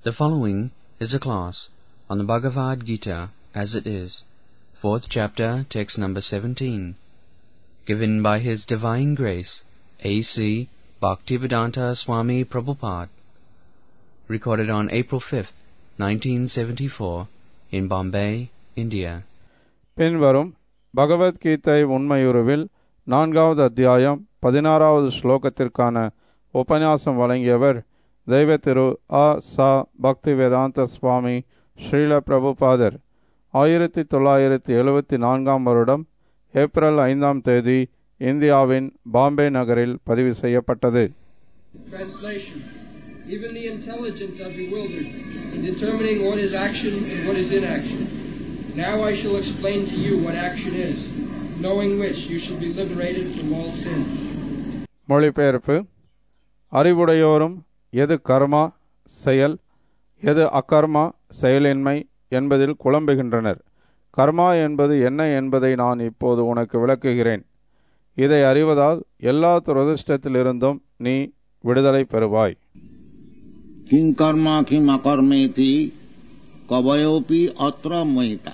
The following is a class on the Bhagavad Gita as it is, fourth chapter, text number 17, given by His Divine Grace A.C. Bhaktivedanta Swami Prabhupada, recorded on April 5th, 1974, in Bombay, India. பின்வரும் பகவத்கீதை உண்மையுருவில் நான்காவது அத்தியாயம் பதினாறாவது ஸ்லோகத்திற்கான உபன்யாசம் வழங்கியவர் தெய்வ திரு அ ச பக்தி வேதாந்த சுவாமி ஸ்ரீல பிரபுபாதர் ஆயிரத்தி தொள்ளாயிரத்தி எழுபத்தி நான்காம் வருடம் ஏப்ரல் ஐந்தாம் தேதி இந்தியாவின் பாம்பே நகரில் பதிவு செய்யப்பட்டது Translation Even the intelligent are bewildered in determining what is action and what is inaction. Now I shall explain to you what action is, knowing which you shall be liberated from all sin. மொழிபெயர்ப்பு அறிவுடையோரும் எது கர்மா செயல் எது அகர்மா செயலின்மை என்பதில் குழம்புகின்றனர் கர்மா என்பது என்ன என்பதை நான் இப்போது உனக்கு விளக்குகிறேன் இதை அறிவதால் எல்லா துரதிர்ஷ்டத்திலிருந்தும் நீ விடுதலை பெறுவாய் किं कर्म किम् अकर्मेति कवयोऽपि अत्र मोहिता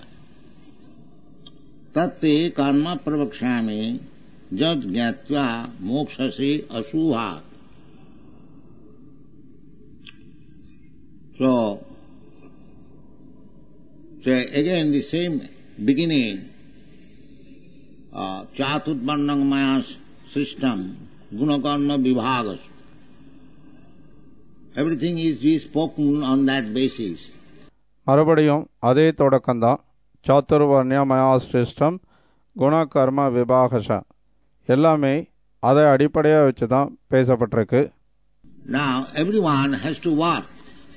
तत्ते कर्म प्रवक्ष्यामि जद ज्ञात्वा मोक्षसे अशुभात् So, so again the same beginning, uh, Chaturvarnang Maya system, Gunakarma Vibhagas. Everything is is spoken on that basis. மறுபடியும் அதே தொடக்கம்தான் சாத்துர்வர்ணிய மயாஸ்டிஷ்டம் குண கர்ம விபாகஷ எல்லாமே அதை அடிப்படையாக வச்சு தான் பேசப்பட்டிருக்கு Now everyone has to work.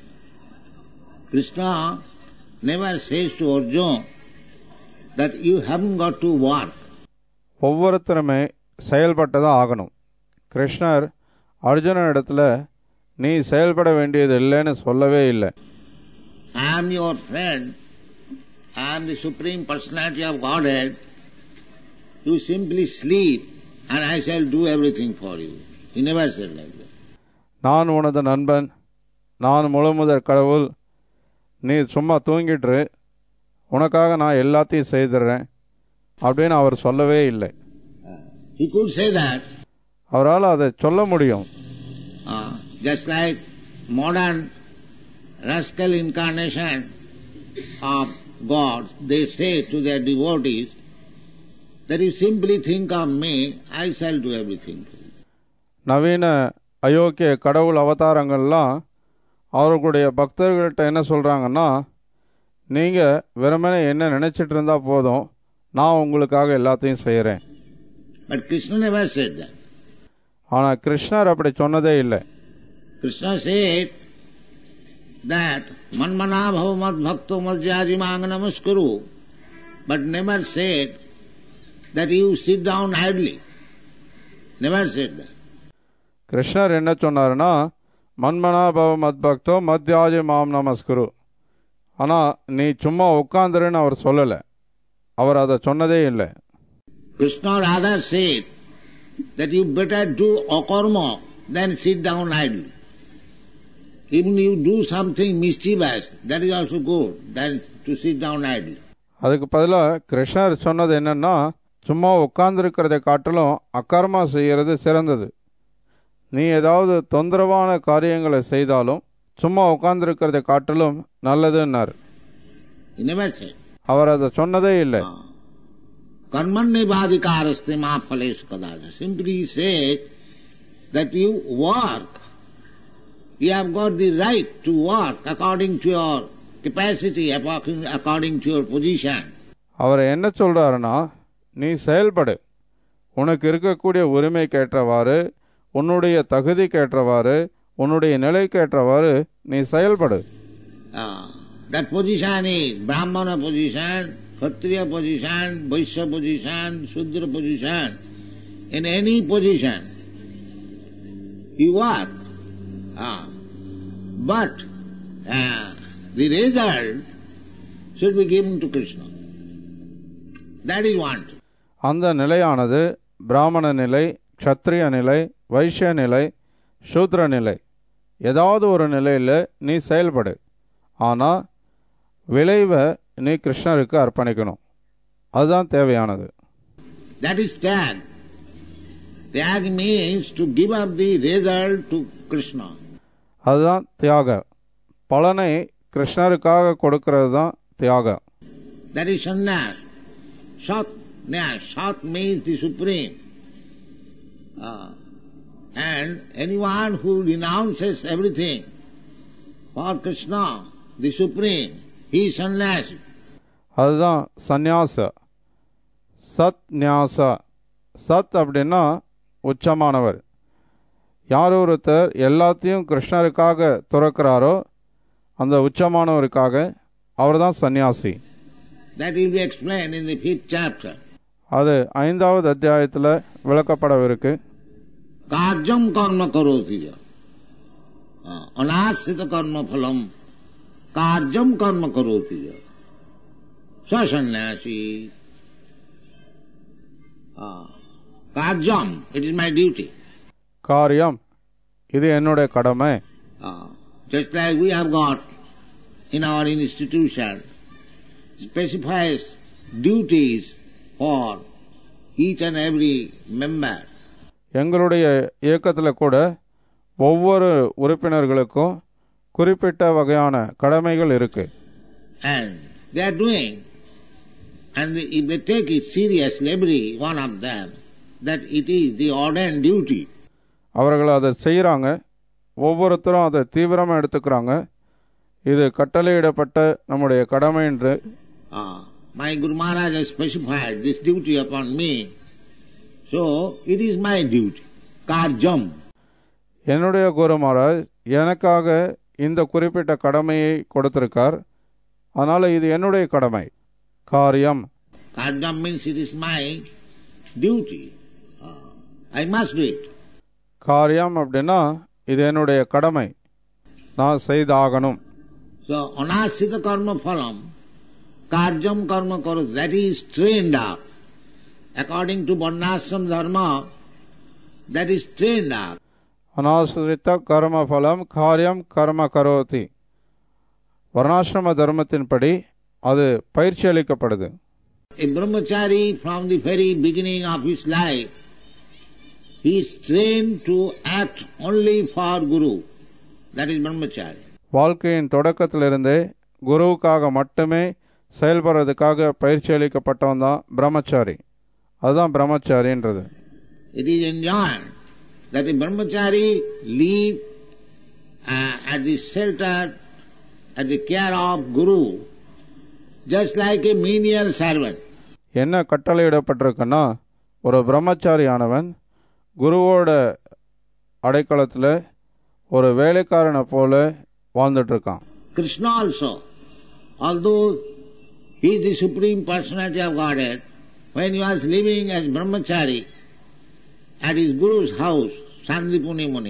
Krishna never says to Arjuna that you haven't got to work. ஒவ்வொருத்தருமே செயல்பட்டு தான் ஆகணும் கிருஷ்ணர் அர்ஜுன இடத்துல நீ செயல்பட வேண்டியது இல்லைன்னு சொல்லவே இல்லை I am your friend. I am the Supreme Personality of Godhead. You simply sleep and I shall do everything for you. He never said like that. நான் உனது நண்பன் நான் முழுமுதற் கடவுள் நீ சும்மா தூங்கிட்டுரு உனக்காக நான் எல்லாத்தையும் செய்துடுறேன் அப்படின்னு அவர் சொல்லவே இல்லை He could say that, அவரால் அதை சொல்ல முடியும் uh, just like modern rascal incarnation of God, they say to their devotees that you simply think of me, I shall do everything for you. நவீன அயோக்கிய கடவுள் அவதாரங்கள்லாம் அவர்களுடைய பக்தர்கள்ட்ட என்ன சொல்கிறாங்கன்னா நீங்கள் வெறுமனே என்ன நினச்சிட்டு இருந்தால் போதும் நான் உங்களுக்காக எல்லாத்தையும் செய்கிறேன் But Krishna never said that. ஆனால் கிருஷ்ணர் அப்படி சொன்னதே இல்லை Krishna said that manmana bhava bhakto madhyajimang namaskuru, but never said that you sit down idly. Never said that. கிருஷ்ணர் என்ன சொன்னாருன்னா மன்மனா பவ மத்பக்தோ மத்யாஜி மாம் நமஸ்குரு ஆனால் நீ சும்மா உட்காந்துருன்னு அவர் சொல்லலை அவர் அதை சொன்னதே இல்லை Krishna rather said that you better do akarma than sit down idly. Even you do something mischievous, that is also good, than to sit down idly. அதுக்கு பதிலாக கிருஷ்ணர் சொன்னது என்னன்னா சும்மா உட்கார்ந்துருக்கிறதை காட்டிலும் அக்கர்மா செய்கிறது சிறந்தது நீ ஏதாவது தொந்தரவான காரியங்களை செய்தாலும் சும்மா உட்கார்ந்துருக்கிறதை காட்டிலும் நல்லதுன்னார் He never said. அவர் அதை சொன்னதே இல்லை Karmanyavadikaraste ma phalesu kadacha. Simply he said that you work. You have got the right to work according to your capacity, according according to your position. அவர் என்ன சொல்றாருன்னா நீ செயல்படு உனக்கு இருக்கக்கூடிய உரிமைக்கேற்றவாறு உன்னுடைய தகுதிக்கேற்றவாறு உன்னுடைய நிலைக்கேற்றவாறு நீ செயல்படு Uh, that position is Brahmana position, Kshatriya position, Vaishya position, Shudra position. In any position, you work. Ah. But uh, the result should be given to Krishna. That is one. அந்த நிலையானது பிராமண நிலை க்ஷத்ரிய நிலை வைஷ்ய நிலை சூத்ர நிலை ஏதாவது ஒரு நிலையில் நீ செயல்படு ஆனால் விளைவை நீ கிருஷ்ணருக்கு அர்ப்பணிக்கணும் அதுதான் தேவையானது That is tag. Tag means to give up the result to Krishna. அதுதான் தியாக பலனை கிருஷ்ணருக்காக கொடுக்கிறது தான் தியாகம் That is sannyas. Sat, nyas. Sat means the supreme. Ah. and anyone who renounces everything for Krishna, the supreme, he is sannyasi. அதுதான் சந்நியாச சத் ஞாச சத் அப்படின்னா உச்சமானவர் யார் ஒருத்தர் எல்லாத்தையும் கிருஷ்ணருக்காக துறக்கிறாரோ அந்த உச்சமானவருக்காக அவர் தான் சந்நியாசி That will be explained in the fifth chapter. அது ஐந்தாவது அத்தியாயத்தில் விளக்கப்படவிருக்கு Karjam karma karoti ja. Ah, Anasrita karma phalam. Karjam karma karoti ja. Sa sannyasi. Ah, Karjam, it is my duty. காரியம் இது என்னுடைய கடமை Ah, just like we have got in our institution specifies duties for each and every member. எங்களுடைய இயக்கத்தில் கூட ஒவ்வொரு உறுப்பினர்களுக்கும் குறிப்பிட்ட வகையான கடமைகள் இருக்கு And they are doing. And they- if they take it seriously, every one of them, that it is the ordained duty. அவர்கள் அதை செய்கிறாங்க ஒவ்வொருத்தரும் அதை தீவிரமாக எடுத்துக்கிறாங்க இது கட்டளையிடப்பட்ட நம்முடைய கடமை என்று Ah, my Guru Maharaj has specified this duty upon me. So, it is my duty. Karjam. என்னுடைய குரு மகாராஜ் எனக்காக இந்த குறிப்பிட்ட கடமையை கொடுத்திருக்கார் அதனால் இது என்னுடைய கடமை காரியம் Karjam means it is my duty. Ah, I must do it. காரியம் அப்படின்னா இது என்னுடைய கடமை நான் செய்தாகணும் So, anasita karma phalam, karjam karma karo, that is trained up. According to Varnashram dharma, that is trained up. அனாசிரித்த கர்ம பலம் காரியம் கர்ம கரோதி வர்ணாசிரம தர்மத்தின்படி அது பயிற்சி அளிக்கப்படுது A brahmachari from the very beginning of his life, he is trained to act only for Guru. That is brahmachari. வாழ்க்கையின் தொடக்கத்திலிருந்தே குருவுக்காக மட்டுமே செயல்படுறதுக்காக பயிற்சி அளிக்கப்பட்டவன் தான் பிரம்மச்சாரி அதுதான் பிரம்மச்சாரின்றது It is enjoined that a brahmachari live uh, at the shelter, at the care of Guru, just like a menial servant. என்ன கட்டளையிடப்பட்டிருக்குன்னா ஒரு பிரம்மச்சாரி ஆனவன் குருவோட அடைக்கலத்தில் ஒரு வேலைக்காரனை போல வாழ்ந்துட்டு இருக்கான் Krishna also, although he is the supreme personality of Godhead, when he was living as brahmachari at his Guru's house, Sandipuni Muni,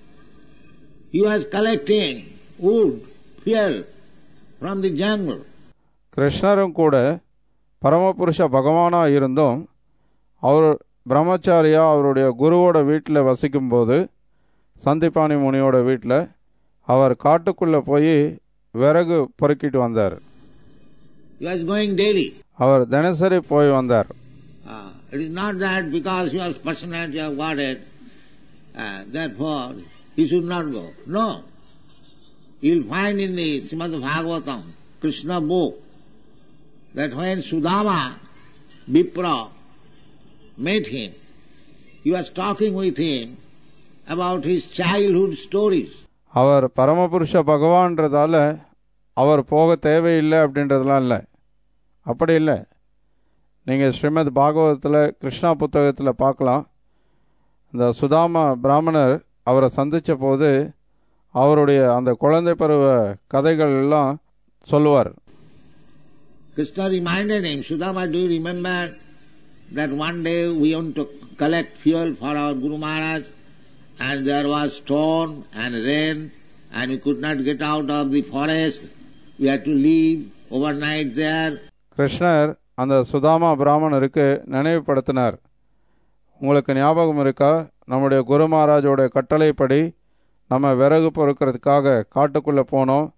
he was collecting wood, fuel from the jungle. கிருஷ்ணரும் கூட பரமபுருஷ பகவானாக இருந்தும் அவர் பிரம்மச்சாரியா அவருடைய குருவோட வீட்டில் வசிக்கும்போது சந்திப்பாணி முனியோட வீட்டில் அவர் காட்டுக்குள்ளே போய் விறகு பொறுக்கிட்டு வந்தார் He was going daily. அவர் தினசரி போய் வந்தார் Ah, it is not that because he was personality of Godhead, uh, therefore he should not go. No. You will find in the Srimad Bhagavatam, Krishna book, that when Sudama, Vipra, met him, he was talking with him about his childhood stories. அவர் பரமபுருஷ பகவான்றதால அவர் போக தேவையில்லை அப்படின்றதுலாம் இல்லை அப்படி இல்லை நீங்கள் ஸ்ரீமத் பாகவதத்தில் கிருஷ்ணா புத்தகத்தில் பார்க்கலாம் இந்த சுதாமா பிராமணர் அவரை சந்தித்த போது அவருடைய அந்த குழந்தை பருவ கதைகள் எல்லாம் சொல்லுவார் Krishna reminded him, Sudama, do you remember that one day we want to collect fuel for our Guru Maharaj and there was storm and rain and we could not get out of the forest. We had to leave overnight there. கிருஷ்ணர் அந்த சுதாமா பிராமணருக்கு நினைவுபடுத்தினார் உங்களுக்கு ஞாபகம் இருக்கா நம்முடைய குரு மகாராஜோட கட்டளைப்படி நம்ம விறகு பொறுக்கிறதுக்காக காட்டுக்குள்ளே போனோம்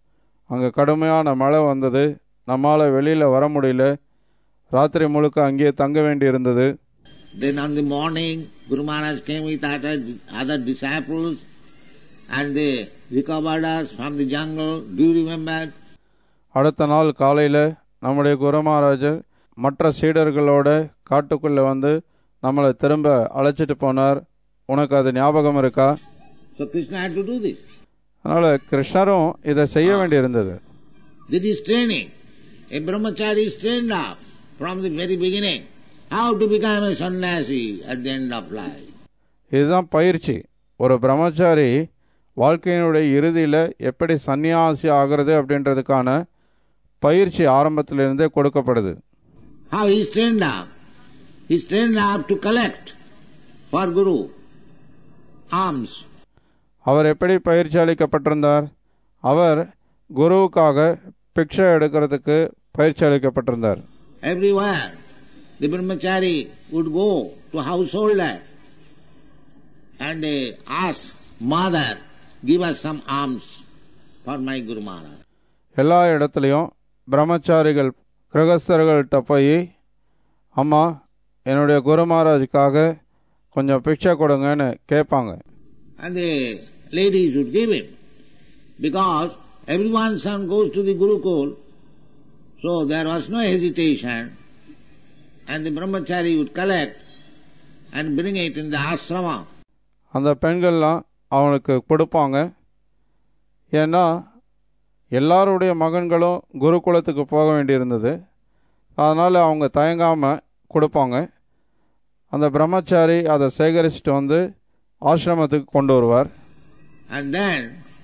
அங்கே கடுமையான மழை வந்தது நம்மால் வெளியில் வர முடியல ராத்திரி முழுக்க அங்கேயே தங்க வேண்டி இருந்தது Then on the morning, Guru Maharaj came with other, other disciples and they recovered us from the jungle. Do you remember? அடுத்த நாள் காலையில் நம்முடைய குரு மகாராஜர் மற்ற சீடர்களோட காட்டுக்குள்ளே வந்து நம்மளை திரும்ப அழைச்சிட்டு போனார் உனக்கு அது ஞாபகம் இருக்கா So Krishna had to do this. அதனால் கிருஷ்ணரும் இதை செய்ய வேண்டியிருந்தது This is training. A brahmachari is trained up from the very beginning. How to become a sannyasi at the end of life. இதுதான் பயிற்சி ஒரு பிரம்மச்சாரி வாழ்க்கையினுடைய இறுதியில் எப்படி சன்னியாசி ஆகிறது அப்படின்றதுக்கான பயிற்சி ஆரம்பத்திலிருந்தே கொடுக்கப்படுது How he is trained up? He is trained up to collect for Guru alms. அவர் எப்படி பயிற்சி அளிக்கப்பட்டிருந்தார் அவர் குருவுக்காக பிக்ஷை எடுக்கிறதுக்கு பயிற்சி அளிக்கப்பட்டிருந்தார் Everywhere the brahmachari would go to householder and they ask, Mother, give us some alms for my Guru Maharaj. எல்லா இடத்துலையும் பிரம்மச்சாரிகள் கிரகஸ்தர்கள்ட்ட போய் அம்மா என்னுடைய குரு மகாராஜுக்காக கொஞ்சம் பிக்ஷை கொடுங்கன்னு கேட்பாங்க And the ladies would give him. Because everyone's son goes to the Gurukul, so there was no hesitation. And the brahmachari would collect and bring it in the ashrama. அந்த பெண்கள்லாம் அவனுக்கு கொடுப்பாங்க ஏன்னா எல்லாருடைய மகன்களும் குருகுலத்துக்கு போக வேண்டியிருந்தது அதனால் அவங்க தயங்காமல் கொடுப்பாங்க அந்த பிரம்மச்சாரி அதை சேகரிச்சுட்டு வந்து ஆசிரமத்துக்கு கொண்டு வருவார் And then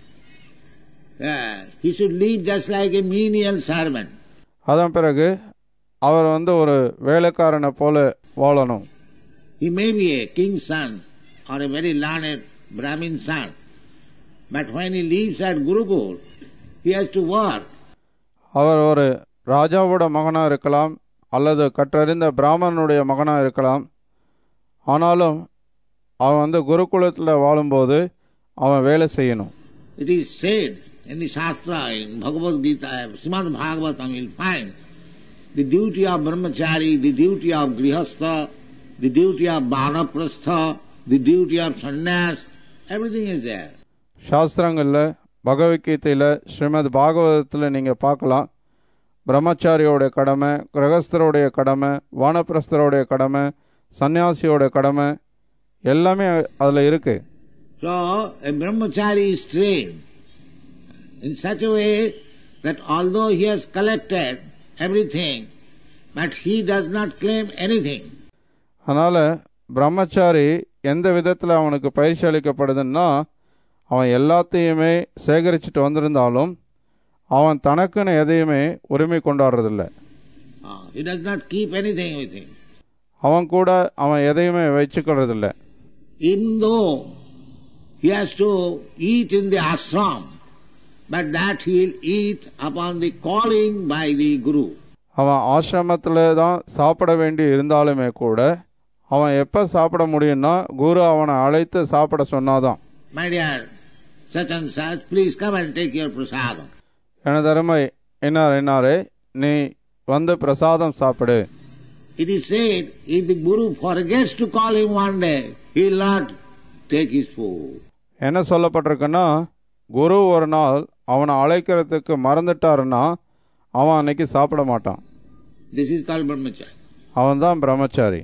uh, he should live just like a menial servant. அதன் பிறகு அவர் வந்து ஒரு வேலைக்காரனை போல வாழணும் He may be a king's son or a very learned Brahmin son, but when he lives at Gurukul, he has to work. அவர் ஒரு ராஜாவோட மகனாக இருக்கலாம் அல்லது கற்றறிந்த பிராமணனுடைய மகனாக இருக்கலாம் ஆனாலும் அவன் வந்து குருகுலத்தில் வாழும்போது அவன் வேலை செய்யணும் It is said in the Shastra, in Bhagavad Gita, Srimad Bhagavatam, you'll find the duty of brahmachari, the duty of grihastha, the duty of vanaprastha, the duty of sannyas, everything is there. சாஸ்திரங்களில் பகவத்கீதையில் ஸ்ரீமத் பாகவதத்தில் நீங்கள் பார்க்கலாம் பிரம்மச்சாரியோட கடமை கிரகஸ்தருடைய கடமை வானப்பிரஸ்தருடைய கடமை சன்னியாசியோட கடமை எல்லாமே அதில் இருக்குது So, a brahmachari is trained in such a way that although he has collected everything, but he does not claim anything. அதனால் பிரம்மச்சாரி எந்த விதத்தில் அவனுக்கு பயிற்சி அளிக்கப்படுதுன்னா அவன் எல்லாத்தையுமே சேகரிச்சுட்டு வந்திருந்தாலும் அவன் தனக்குன்னு எதையுமே உரிமை கொண்டாடுறதில்ல Ah, he does not keep anything with him. அவன் கூட அவன் எதையுமே வச்சுக்கிறதில்ல Even though he has to eat in the ashram, but that he will eat upon the calling by the Guru. அவன் ஆசிரமத்தில் தான் சாப்பிட வேண்டி இருந்தாலுமே கூட அவன் எப்போ சாப்பிட முடியும்னா குரு அவனை அழைத்து சாப்பிட சொன்னாதான் My dear such and such, please come and take your prasadam. எனது அருமை என்னார் என்னாரே நீ வந்து பிரசாதம் சாப்பிடு It is said, if the Guru forgets to call him one day, he will not take his food. என்ன சொல்லப்பட்டிருக்குன்னா குரு ஒரு நாள் அவனை அழைக்கிறதுக்கு மறந்துட்டாருன்னா அவன் அன்னைக்கு சாப்பிட மாட்டான் This is called brahmacharya. அவன் தான் பிரம்மச்சாரி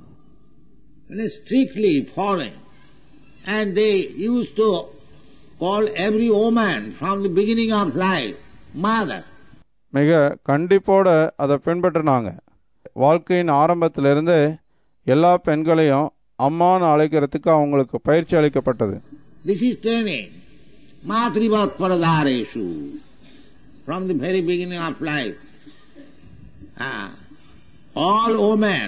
And is strictly following. And they used to call every woman from the beginning of life mother. மிக கண்டிப்போட அதை பின்பற்றினாங்க வாழ்க்கையின் ஆரம்பத்திலிருந்து எல்லா பெண்களையும் அம்மான்னு அழைக்கிறதுக்கு அவங்களுக்கு பயிற்சி அளிக்கப்பட்டது This is training. Matrivat paradareshu. From the very beginning of life. Ah, all women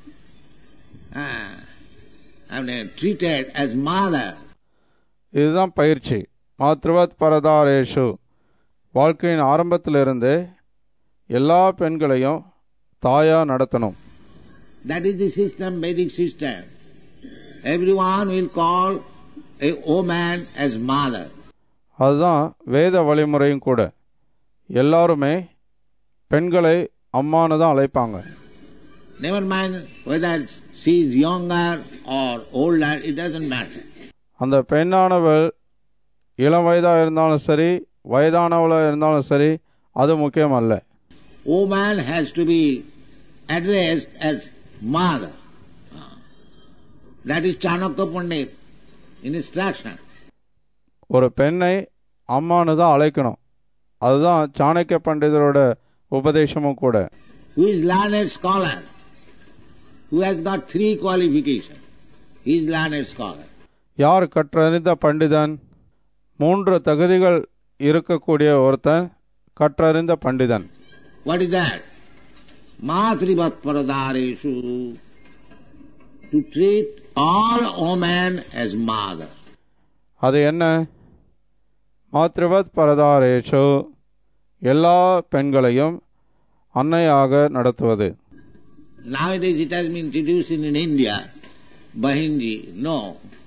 ah, have been treated as mother. இதுதான் பயிற்சி மாத்ருவத் பரதாரேஷு வாழ்க்கையின் ஆரம்பத்திலிருந்து எல்லா பெண்களையும் தாயா நடத்தணும் That is the system, Vedic system. Everyone will call a woman as mother. அதுதான் வேத வழிமுறையும் கூட எல்லாருமே பெண்களை அம்மானு தான் அழைப்பாங்க Never mind whether she is younger or older, it doesn't matter. அந்த பெண்ணானவள் இளம் வயதாக இருந்தாலும் சரி வயதானவளாக இருந்தாலும் சரி அது முக்கியம் அல்ல Woman has to be addressed as mother. Ah. That is Chanakya Pandit in instruction. ஒரு பெண்ணை அம்மானு தான் அழைக்கணும் அதுதான் சாணக்கிய பண்டிதரோட உபதேசமும் கூட Who is learned scholar? Who has got three qualifications? He is learned scholar. யார் கற்றறிந்த பண்டிதன் மூன்று தகுதிகள் இருக்கக்கூடிய ஒருத்தன் கற்றறிந்த பண்டிதன் What is that? Matrivat paradareshu. To treat all women as mother. அது என்ன மாத்ருவத் பரதாரேஷு எல்லா பெண்களையும் அன்னையாக நடத்துவது Nowadays it has been introduced in, in India, Bahinji. No.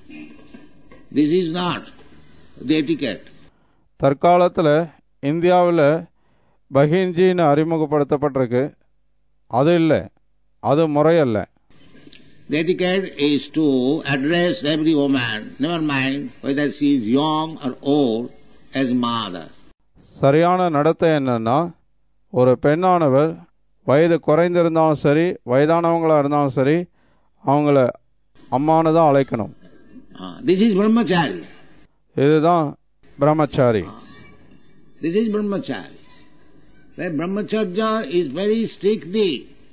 This is not the etiquette. தற்காலத்தில் இந்தியாவில் பஹின்ஜின்னு அறிமுகப்படுத்தப்பட்டிருக்கு அது இல்லை அது முறையல்ல The etiquette is to address every woman, never mind whether she is young or old, as mother. சரியான நடத்தை என்னன்னா ஒரு பெண்ணானவர் வயது குறைந்திருந்தாலும் சரி வயதானவங்களாக இருந்தாலும் சரி அவங்கள அம்மானு தான் அழைக்கணும் Ah, this is brahmachari. இதுதான் பிரம்மச்சாரி This is brahmachari. Where brahmacharya is very strictly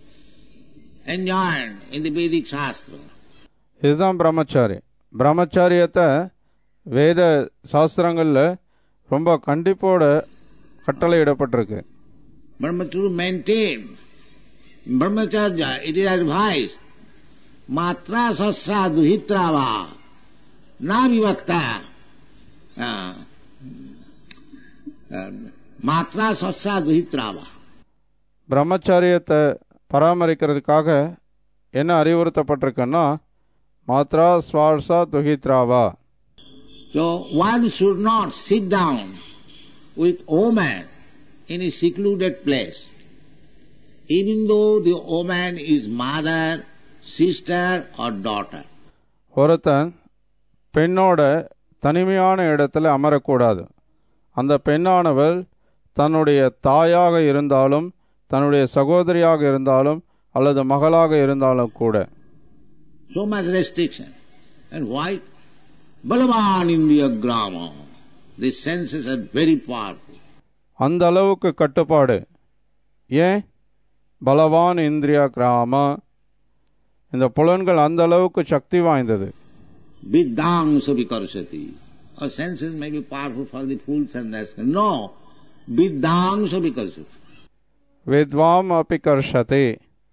enjoined in the Vedic Shastra. இதுதான் பிரம்மச்சாரி பிரம்மச்சாரியத்தை வேத சாஸ்திரங்களில் ரொம்ப கண்டிப்போட கட்டளையிடப்பட்டிருக்கு Brahma to maintain brahmacharya, it is advised. Matra sasra duhitrava na vivakta. Ah, ah, Matra sasra duhitrava. பிரம்மச்சாரியத்தை பராமரிக்கிறதுக்காக என்ன அறிவுறுத்தப்பட்டிருக்குன்னா மாத்ரா ஸ்வார்சா துஹித்ராவா So one should not sit down with woman in a secluded place, even though the woman is mother, sister or daughter. ஒருத்தன் பெண்ணோட தனிமையான இடத்துல அமரக்கூடாது அந்த பெண்ணானவள் தன்னுடைய தாயாக இருந்தாலும் தன்னுடைய சகோதரியாக இருந்தாலும் அல்லது மகளாக இருந்தாலும் கூட So much restriction. And why? Balavan India Grama. The senses are very powerful. அந்த அளவுக்கு கட்டுப்பாடு ஏன் பலவான் இந்திரியா கிராம இந்த புலன்கள் அந்த அளவுக்கு சக்தி வாய்ந்தது Viddangsa vikarsati. Our senses may be powerful for the fools and rascals. No. Viddangsa vikarsati. வித்வாம் அப்பி கர்ஷதே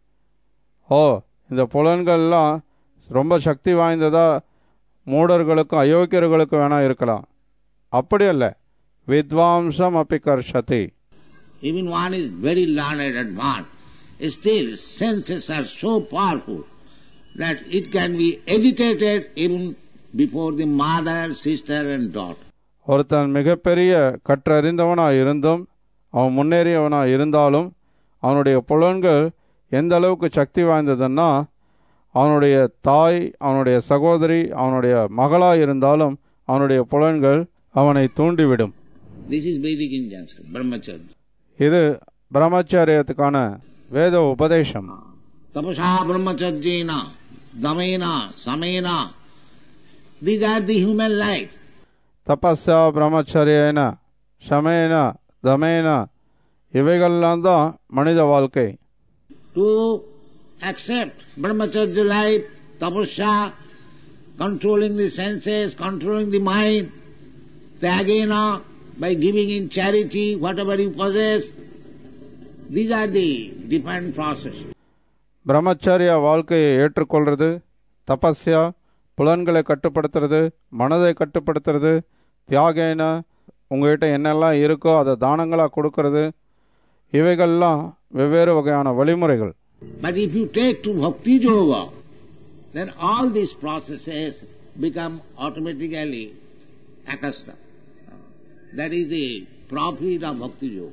ஓ இந்த புலன்கள்லாம் ரொம்ப சக்தி வாய்ந்ததா மூடர்களுக்கும் அயோக்கியர்களுக்கும் வேணா இருக்கலாம் அப்படி அல்ல வித்வாம்சம் அப்பி கர்ஷதே Even one is very learned advanced. Still, senses are so powerful that it can be agitated even before the mother, sister and daughter. ஒருத்தன் மிகப்பெரிய கற்றறிந்தவனாக இருந்தும் அவன் முன்னேறியவனாக இருந்தாலும் அவனுடைய புலன்கள் எந்த அளவுக்கு சக்தி வாய்ந்ததுன்னா அவனுடைய தாய் அவனுடைய சகோதரி அவனுடைய மகளாக இருந்தாலும் அவனுடைய புலன்கள் அவனை தூண்டிவிடும் This is Vedic injunction, brahmacharya. இது பிரம்மச்சாரியத்துக்கான வேத உபதேசம் Tapasa brahmacharyena, damena, samena. These are the human life. தபஸா பிரம்மச்சரியன ஷமேன தமேன இவைகள்லாம் தான் மனித வாழ்க்கை To accept brahmacharya life, tapasya, controlling the senses, controlling the mind, tyagena, by giving in charity whatever you possess. These are the different processes. பிரம்மச்சரிய வாழ்க்கையை ஏற்றுக்கொள்றது தபஸ்யா புலன்களை கட்டுப்படுத்துறது மனதை கட்டுப்படுத்துறது தியாகேன உங்ககிட்ட என்னெல்லாம் இருக்கோ அதை தானங்களாக கொடுக்கறது இவைகள்லாம் வெவ்வேறு வகையான வழிமுறைகள் But if you take to bhakti yoga, then all these processes become automatically accustomed. That is the profit of bhakti yoga.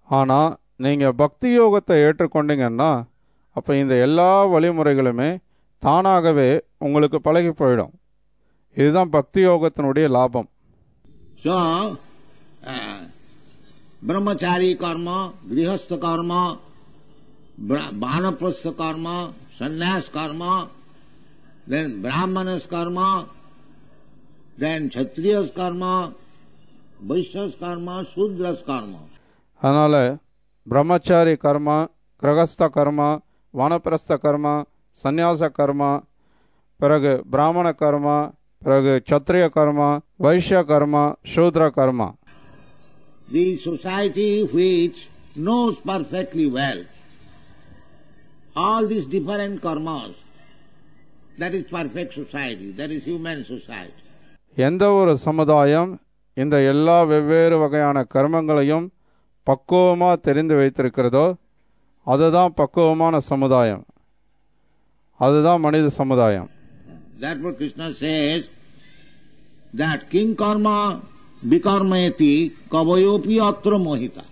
ஆனால் நீங்கள் பக்தி யோகத்தை ஏற்றுக்கொண்டீங்கன்னா அப்போ இந்த எல்லா வழிமுறைகளுமே தானாகவே உங்களுக்கு பழகி போயிடும் இதுதான் பக்தி யோகத்தினுடைய லாபம் So, uh, brahmachari karma, grihastha karma, bra- vanaprastha karma, sannyas karma, then brahmanas karma, then kshatriyas karma, vaishyas karma, shudras karma. அதனால் பிரம்மச்சாரி கர்மா கிரகஸ்த கர்மா வானப்பிரஸ்த கர்மா சந்நியாச கர்மா பிறகு பிராமண கர்மா பிறகு சத்திரிய கர்மா வைஷ்ய கர்மா சூத்ர கர்மா The society which knows perfectly well all these different karmas, that is perfect society, that is human society. எந்த ஒரு சமுதாயம் இந்த எல்லா வெவ்வேறு வகையான கர்மங்களையும் பக்குவமாக தெரிந்து வைத்திருக்கிறதோ அதுதான் பக்குவமான சமுதாயம் அதுதான் மனித சமுதாயம் That's what Krishna says, that king karma vikarmayati kavayopi atra mohita.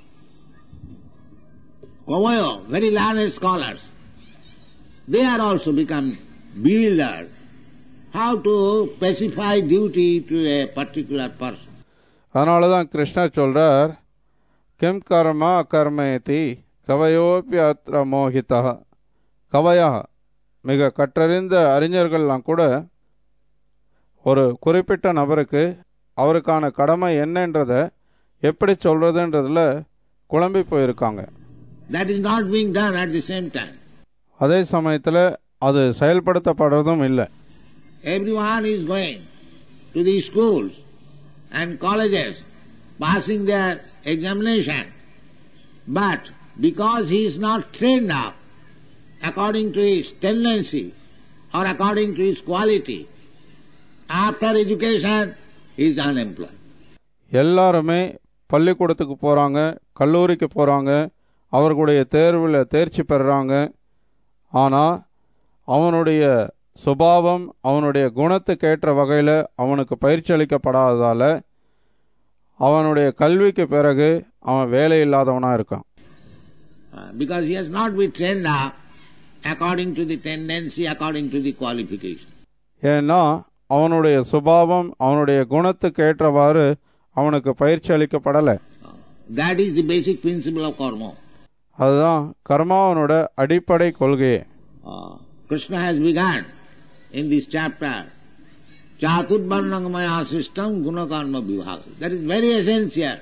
Kavayo, very learned scholars, they are also become bewildered how to specify duty to a particular person. அதனால தான் கிருஷ்ணர் சொல்றார் கிம் கர்மா கர்மயதி கவயோப்பி அத்திர மோகிதா கவயா மிக கற்றறிந்த அறிஞர்கள்லாம் கூட ஒரு குறிப்பிட்ட நபருக்கு அவருக்கான கடமை என்னன்றதை எப்படி சொல்றதுன்றதுல குழம்பி போயிருக்காங்க That is not being done at the same time. அதே சமயத்தில் அது செயல்படுத்தப்படுறதும் இல்லை Everyone is going to the schools and colleges, passing their examination. But because he is not trained up according to his tendency or according to his quality, after education he is unemployed. எல்லாருமே பள்ளிக்கூடத்துக்கு போகிறாங்க கல்லூரிக்கு போகிறாங்க அவர்களுடைய தேர்வில் தேர்ச்சி பெறுறாங்க ஆனால் அவனுடைய சுபாவம் அவனுடைய குணத்துக்கேற்ற வகையில் அவனுக்கு பயிற்சி அளிக்கப்படாததால் அவனுடைய கல்விக்கு பிறகு அவன் வேலை இல்லாதவனாக இருக்கான் Uh, because he has not been trained up according to the tendency, according to the qualification. ஏன்னா அவனுடைய சுபாவம் அவனுடைய குணத்துக்கு ஏற்றவாறு அவனுக்கு பயிற்சி அளிக்கப்படலை That is the basic principle of karma. அதுதான் கர்மாவனோட அடிப்படை கொள்கையே Uh, Krishna has begun in this chapter Chaturvarnangamaya system gunakarma vibhaga. That is very essential.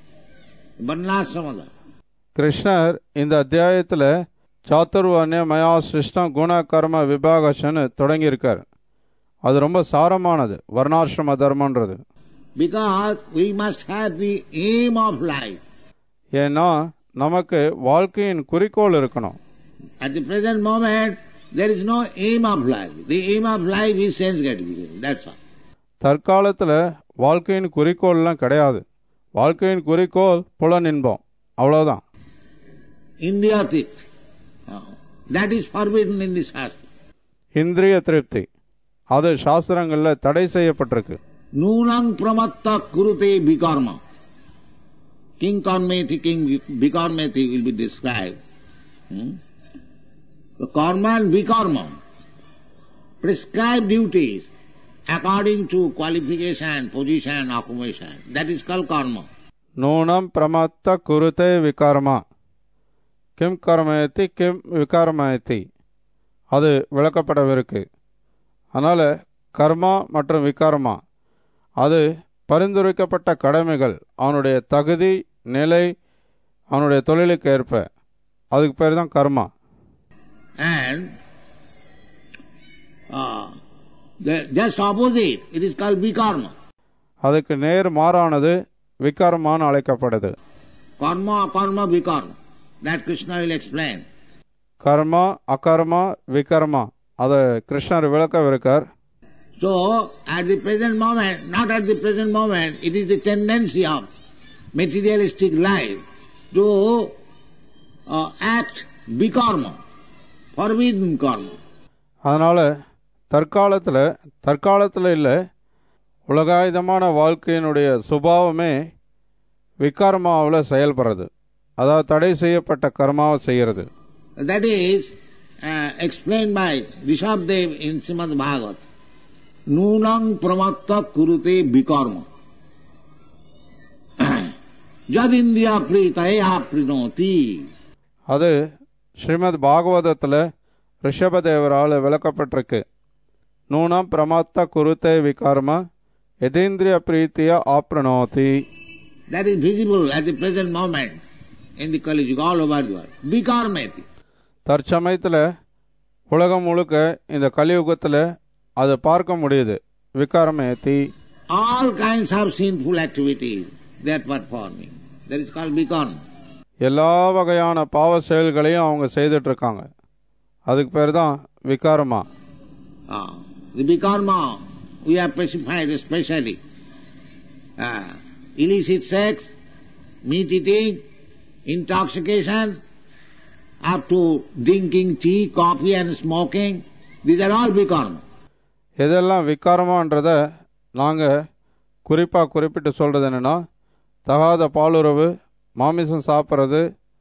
Varnasamada. கிருஷ்ணர் இந்த அத்தியாயத்தில் சாத்துர்வர்ணிய மயா சிருஷ்டம் குண கர்ம விபாகஷன்னு தொடங்கியிருக்கார் அது ரொம்ப சாரமானது வர்ணாசிரம தர்மன்றது Because we must have the aim of life. ஏன்னா நமக்கு வாழ்க்கையின் குறிக்கோள் இருக்கணும் At the present moment, there is no aim of life. The aim of life is sense gratification. That's all. தற்காலத்தில் வாழ்க்கையின் குறிக்கோள்லாம் கிடையாது வாழ்க்கையின் குறிக்கோள் புலன் இன்பம் அவ்வளோதான் Indriyatit. Uh, That is forbidden in the Shastra. இந்திரிய திருப்தி அது சாஸ்திரங்களில் தடை செய்யப்பட்டிருக்கு Nunam pramatta kurute vikarma. King karmeti, king vikarmeti will be described. Hmm? The karma and vikarma. Prescribed duties according to qualification, position, occupation. That is called karma. நூனம் பிரமத்த குருதே விகாரமா கிம் கர்மயத்தி கிம் விகாரமயத்தி அது விளக்கப்படவிருக்கு அதனால் கர்மா மற்றும் விகாரமா அது பரிந்துரைக்கப்பட்ட கடமைகள் அவனுடைய தகுதி நிலை அவனுடைய தொழிலுக்கு ஏற்ப அதுக்கு பேர் தான் கர்மா And uh, the just opposite, it is called vikarma. அதுக்கு நேர் மாறானது விகாரமான்னு அழைக்கப்படுது Karma, karma, vikarma. That Krishna will explain. கர்மா அகர்மா விகர்மா அதை கிருஷ்ணர் விளக்கவிருக்கார் So, at the present moment, not at the present moment, it is the tendency of materialistic life to uh, act bikarma, forbidden karma. அதனால் தற்காலத்தில் தற்காலத்தில் இல்லை உலகாயுதமான வாழ்க்கையினுடைய சுபாவமே விகாரமாவில் செயல்படுறது அதாவது தடை செய்யப்பட்ட கர்மாவை செய்கிறது That is uh, explained by Rishabdev in Srimad Bhagavat. Nunang pramatta kurute vikarma. Jadindriya pritaya prinoti. அது ஸ்ரீமத் பாகவதத்தில் ரிஷபதேவரால் விளக்கப்பட்டிருக்கு நூனம் பிரமாத்த குருத்தே விகாரம எதேந்திரிய பிரீத்திய ஆப்ரணோதி That is visible at the present moment in the Kali Yuga all over the world. Vikarmeti. தற்சமயத்தில் உலகம் முழுக்க இந்த கலியுகத்தில் அது பார்க்க முடியுது விகாரமேதி All kinds of sinful activities they are performing. That is called vikarma. எல்லா வகையான பாவ செயல்களையும் அவங்க செய்துட்டு இருக்காங்க அதுக்கு பேர் தான் விகாரமா Ah, the vikarma we have specified especially. Ah, illicit sex, meat eating, intoxication, up to drinking tea, coffee and smoking. These are all vikarma. எதெல்லாம் விகாரமான்றத நாங்கள் குறிப்பாக குறிப்பிட்டு சொல்கிறது என்னென்னா தகாத பாலுறவு மாமிசம் சாப்பிட்றது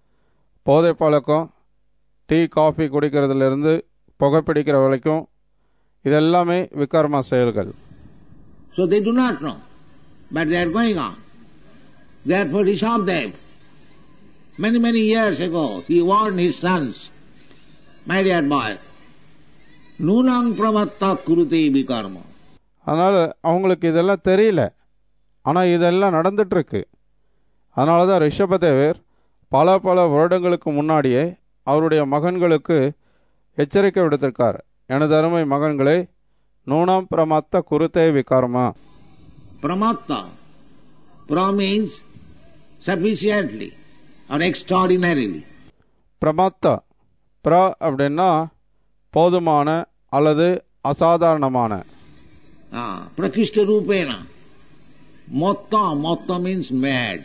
போதை பழக்கம் டீ காஃபி குடிக்கிறதுலேருந்து புகைப்பிடிக்கிற வரைக்கும் இதெல்லாமே விகாரமா செயல்கள் So they do not know. But they are going on. Therefore Rishabdev, many, many years ago, he warned his sons, My dear boy, Nunang pramatta kurute vikarma. அதனால் அவங்களுக்கு இதெல்லாம் தெரியல ஆனால் இதெல்லாம் நடந்துட்டுருக்கு அதனால தான் ரிஷபதேவர் பல பல வருடங்களுக்கு முன்னாடியே அவருடைய மகன்களுக்கு எச்சரிக்கை விடுத்திருக்கார் எனது அருமை மகன்களே நூனாம் பிரமத்த குருத்தே விகாரமா Pramatta. Pra means sufficiently or extraordinarily. பிரமத்த பிர அப்படின்னா போதுமான அல்லது அசாதாரணமான Ah, prakishta rupena. Motta, motta means mad.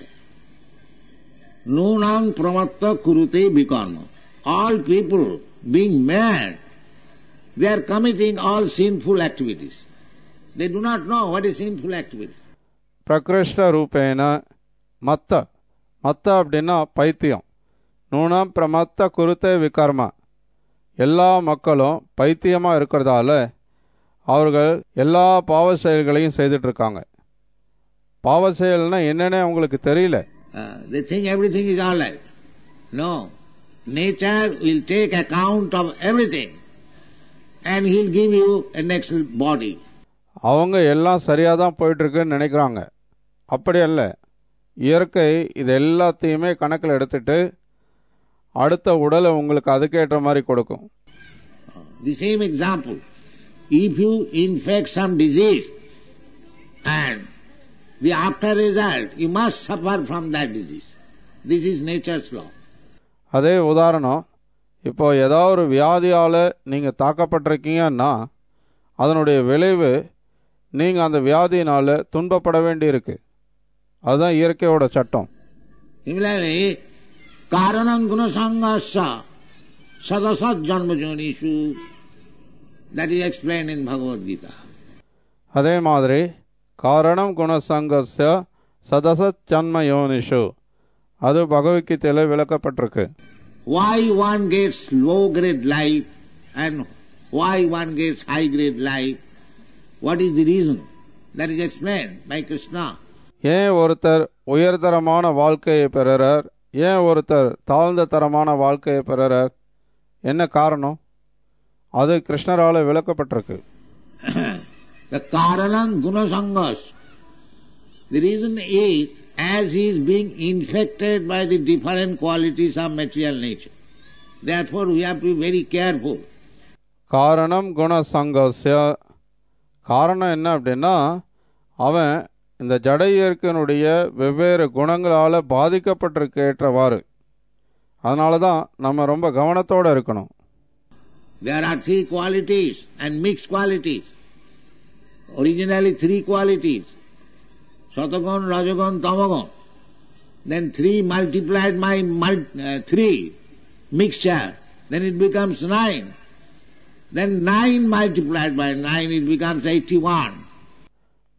Nunang pramatta kurute vikarma. All people being mad, they are committing all sinful activities. They do not know what is sinful activity. பிரகிருஷ்ட ரூபேன மத்த மத்த அப்படின்னா பைத்தியம் நூனாம் பிரமத்த குருத்தே விகர்மா எல்லா மக்களும் பைத்தியமாக இருக்கிறதால அவர்கள் எல்லா பாவ செயல்களையும் செய்துட்டு இருக்காங்க பாவ செயல்னா என்னன்னே அவங்களுக்கு தெரியல Uh, they think everything is all right. No. Nature will take account of everything and he'll give you a next body. அவங்க எல்லாம் சரியாக தான் போயிட்டுருக்குன்னு நினைக்கிறாங்க அப்படி அல்ல இயற்கை இது எல்லாத்தையுமே கணக்கில் எடுத்துட்டு அடுத்த உடலை உங்களுக்கு அதுக்கேற்ற மாதிரி கொடுக்கும் The same example. If you infect some disease and the after result, you must suffer from that disease. This is nature's law. அதே உதாரணம் இப்போ ஏதோ ஒரு வியாதியால் நீங்கள் தாக்கப்பட்டிருக்கீங்கன்னா அதனுடைய விளைவு நீங்கள் அந்த வியாதியினால் துன்பப்பட வேண்டியிருக்கு அதுதான் இயற்கையோட சட்டம் Similarly, karanam guna sanghasya sadasat janma jonishu. That is explained in Bhagavad Gita. அதே மாதிரி காரணம் குணசங்கஸ்ய சதசத் ஜன்ம யோனிஷு அது பகவத்கீதையில் விளக்கப்பட்டிருக்கு Why one gets low grade life and why one gets high grade life? What is the reason? That is explained by Krishna. ஏன் ஒருத்தர் உயர்தரமான வாழ்க்கையை பெறுறார் ஏன் ஒருத்தர் தாழ்ந்த தரமான வாழ்க்கையை பெறுறார் என்ன காரணம் அது கிருஷ்ணரால் விளக்கப்பட்டிருக்கு the karanam gunasangas. The reason is as he is being infected by the different qualities of material nature. Therefore we have to be very careful. காரணம் குண சங்கஸ்ய காரணம் என்ன அப்படின்னா அவன் இந்த ஜட இயற்கையினுடைய வெவ்வேறு குணங்களால் பாதிக்கப்பட்டிருக்கேற்றவாறு அதனால தான் நம்ம ரொம்ப கவனத்தோடு இருக்கணும் There are three qualities and mixed qualities. Originally three qualities. Satagon, Rajagon, Tamagon. Then three multiplied by mul- uh, three mixture. Then it becomes nine. Then nine multiplied by nine, it becomes eighty-one.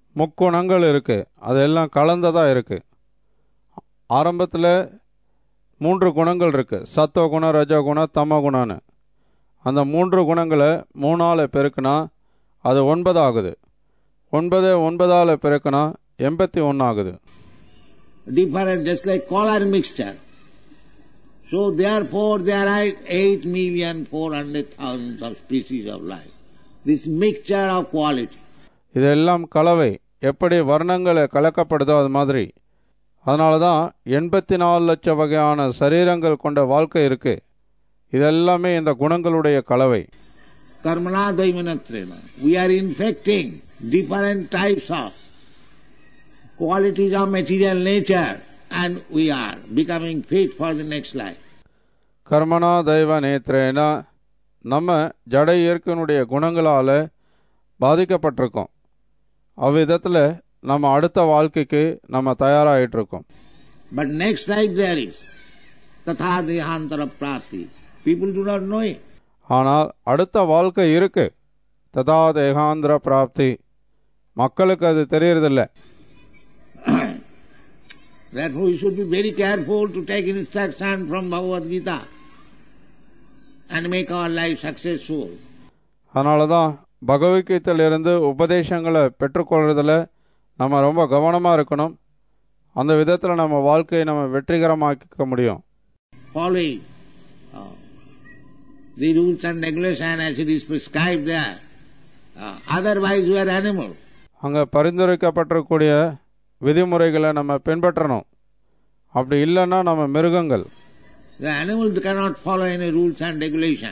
முக்குணங்கள் இருக்குது அதெல்லாம் கலந்ததாக இருக்குது ஆரம்பத்தில் மூன்று குணங்கள் இருக்கு சத்துவ குணம் ரஜோ குணம் தமோ குணம்னு அந்த மூன்று குணங்களை மூணால் பெருக்குனா அது ஒன்பது ஆகுது ஒன்பது ஒன்பதால் பெருக்குனா எண்பத்தி ஒன்று ஆகுது different, just like color mixture. So therefore there are eight million four hundred thousands of species of life. This mixture of quality. இதெல்லாம் கலவை எப்படி வர்ணங்களை கலக்கப்படுதோ அது மாதிரி அதனால தான் எண்பத்தி நாலு லட்சம் வகையான சரீரங்கள் கொண்ட வாழ்க்கை இருக்கு இதெல்லாமே இந்த குணங்களுடைய கலவை Karmana Daimanatrena. We are infecting different types of qualities of material nature and we are becoming fit for the next life. கர்மனா தெய்வ நேத்ரேனா நம்ம ஜட இயற்கையினுடைய குணங்களால் பாதிக்கப்பட்டிருக்கோம் அவ்விதத்தில் நம்ம அடுத்த வாழ்க்கைக்கு நம்ம தயாராகிட்டு இருக்கோம் But next life there is. Tatha dehantara prati. People do not know it. ஆனால் அடுத்த வாழ்க்கை இருக்கு ததா தேகாந்திர பிராப்தி மக்களுக்கு அது தெரியறதில்ல Therefore we should be very careful to take instruction from Bhagavad Gita and make our life successful. அதனால தான் பகவத்கீதையிலிருந்து உபதேசங்களை பெற்றுக்கொள்றதுல நம்ம ரொம்ப கவனமாக இருக்கணும் அந்த விதத்தில் நம்ம வாழ்க்கையை நம்ம வெற்றிகரமாக்கிக்க முடியும் Following uh, the rules and regulation as it is prescribed there. Uh, otherwise we are animal. அங்கே பரிந்துரைக்கப்பட்டிருக்கக்கூடிய விதிமுறைகளை நம்ம பின்பற்றணும் அப்படி இல்லைன்னா நம்ம மிருகங்கள் The animal cannot follow any rules and regulation.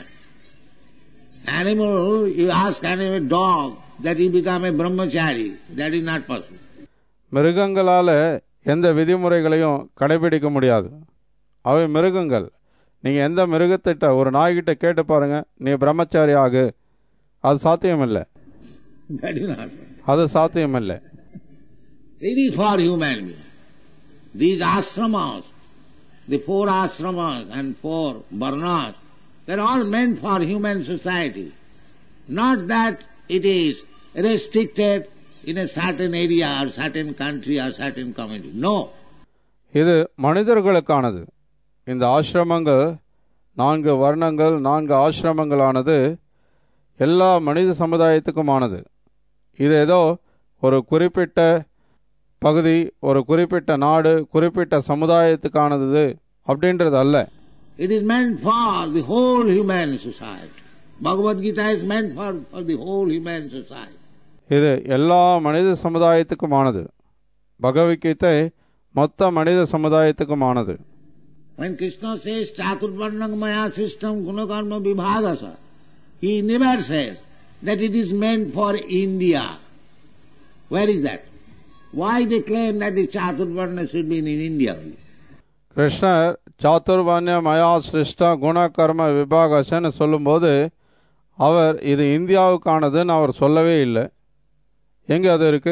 Animal, you ask animal dog that he become a brahmachari, that is not possible. மிருகங்களால் எந்த விதிமுறைகளையும் கடைபிடிக்க முடியாது அவை மிருகங்கள் நீங்கள் எந்த மிருகத்திட்ட ஒரு நாய்கிட்ட கேட்டு பாருங்க நீ பிரம்மச்சாரி ஆகு அது சாத்தியமில்லை That is not possible. அது சாத்தியமில்லை It is for human being. These ashramas, the four ashramas and four varnas, they're all meant for human society. Not that it is restricted in a certain area or certain country or certain community. No. இது மனிதர்களுக்கானது இந்த ஆசிரமங்கள் நான்கு வர்ணங்கள் நான்கு ஆசிரமங்களானது எல்லா மனித சமுதாயத்துக்குமானது இது ஏதோ ஒரு குறிப்பிட்ட பகுதி ஒரு குறிப்பிட்ட நாடு குறிப்பிட்ட சமுதாயத்துக்கானது அப்படின்றது அல்ல It is meant for the whole human society. Bhagavad Gita is meant for, for the whole human society. இது எல்லா மனித சமுதாயத்துக்குமானது பகவத்கீதை மொத்த மனித சமுதாயத்துக்குமானது When Krishna says Chaturvarnam Maya System Gunakarma Vibhagasa, he never says that it is meant for India. Where is that? Why they claim that the Chaturvarna should be in India only? கிருஷ்ணர் சாத்துர்வான்ய மயா சிருஷ்டா குண கர்ம விபாகசன்னு சொல்லும்போது அவர் இது இந்தியாவுக்கானதுன்னு அவர் சொல்லவே இல்லை எங்கே அது இருக்கு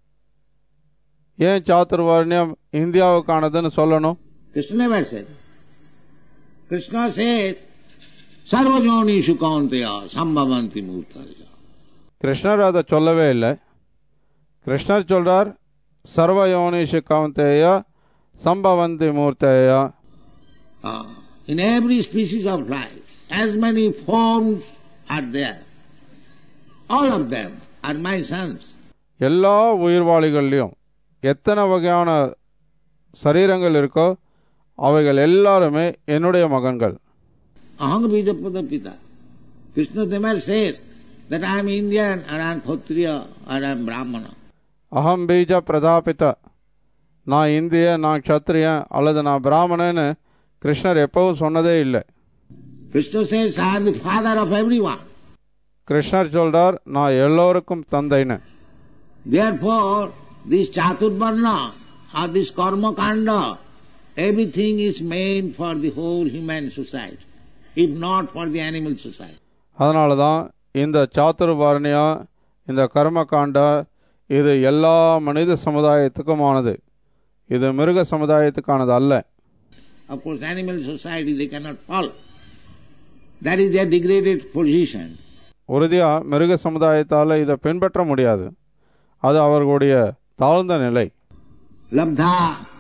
ஏன் சாத்துர்வான்யம் இந்தியாவுக்கானதுன்னு சொல்லணும் Krishna never said. Krishna says, Sarvajonishu Kaunteya Sambhavanti Murtaya. கிருஷ்ணர் அதை சொல்லவே இல்லை கிருஷ்ணர் சொல்றார் சர்வயோனிஷு கவுந்தேய சம்பவந்தி மூர்த்தேயா Ah, in every species of life, as many forms are there. All of them are my sons. எல்லா உயிர்வாளிகள்லையும் எத்தனை வகையான சரீரங்கள் இருக்கோ அவைகள் எல்லாருமே என்னுடைய மகன்கள் Aham Bijapada Pita. Krishna never says that I am Indian or I am Kshatriya or I am Brahmana. அகம் பீஜ பிரதாபித நான் இந்திய நான் க்ஷத்ரியன் அல்லது நான் பிராமணன்னு கிருஷ்ணர் எப்பவும் சொன்னதே இல்லை Krishna says I am the father of everyone. கிருஷ்ணர் சொல்றார் நான் எல்லோருக்கும் தந்தைன்னு Therefore, this Chaturvarna or this Karma Kanda, everything is meant for the whole human society, if not for the animal society. அதனால தான் இந்த சாத்துர்வாரணியா இந்த கர்மகாண்டா இது எல்லா மனித சமுதாயத்துக்குமானது இது மிருக சமுதாயத்துக்கானது அல்ல Of course, animal society they cannot follow. That is their degraded position. உறுதியாக மிருக சமுதாயத்தால் இதை பின்பற்ற முடியாது அது அவர்களுடைய தாழ்ந்த நிலை Labdha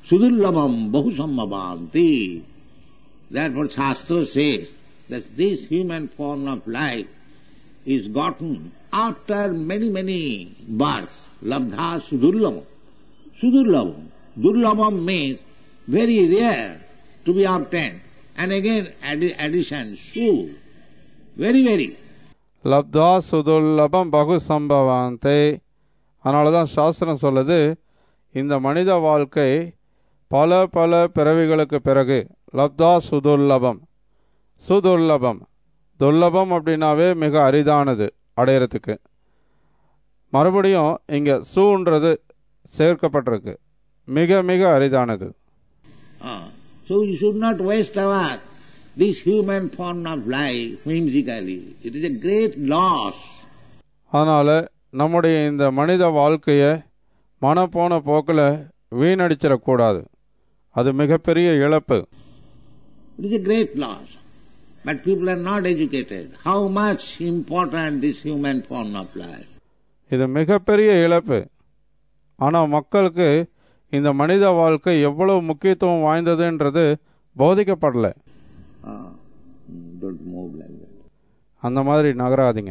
Sudurlabam Bahusambhavanti. Therefore Shastra says that this human form of life is gotten after many, many births. Labdha Sudurlabam. Sudurlabam. Durlabam means very rare to be obtained. And again addi- addition, Su. Very, very. லப்தா சுதுல்லபம் பகு சம்பவாந்தே அதனால தான் சாஸ்திரம் சொல்லுது இந்த மனித வாழ்க்கை பல பல பிறவிகளுக்கு பிறகு லப்தா சுதுல்லபம் சுதுல்லபம் துர்லபம் அப்படின்னாவே மிக அரிதானது அடையிறதுக்கு மறுபடியும் இங்கே சூன்றது சேர்க்கப்பட்டிருக்கு மிக மிக அரிதானது Ah. So you should not waste our this human form of life whimsically. It is a great loss. அதனால் நம்முடைய இந்த மனித வாழ்க்கையை மனப்போன போக்கில் வீணடிச்சிடக்கூடாது அது மிகப்பெரிய இழப்பு It is a great loss. But people are not educated. How much important this human form of life. இது மிகப்பெரிய இழப்பு ஆனால் மக்களுக்கு இந்த மனித வாழ்க்கை எவ்வளவு முக்கியத்துவம் வாய்ந்ததுன்றது போதிக்கப்படலை Ah, mm, don't move like that. அந்த மாதிரி நகராதீங்க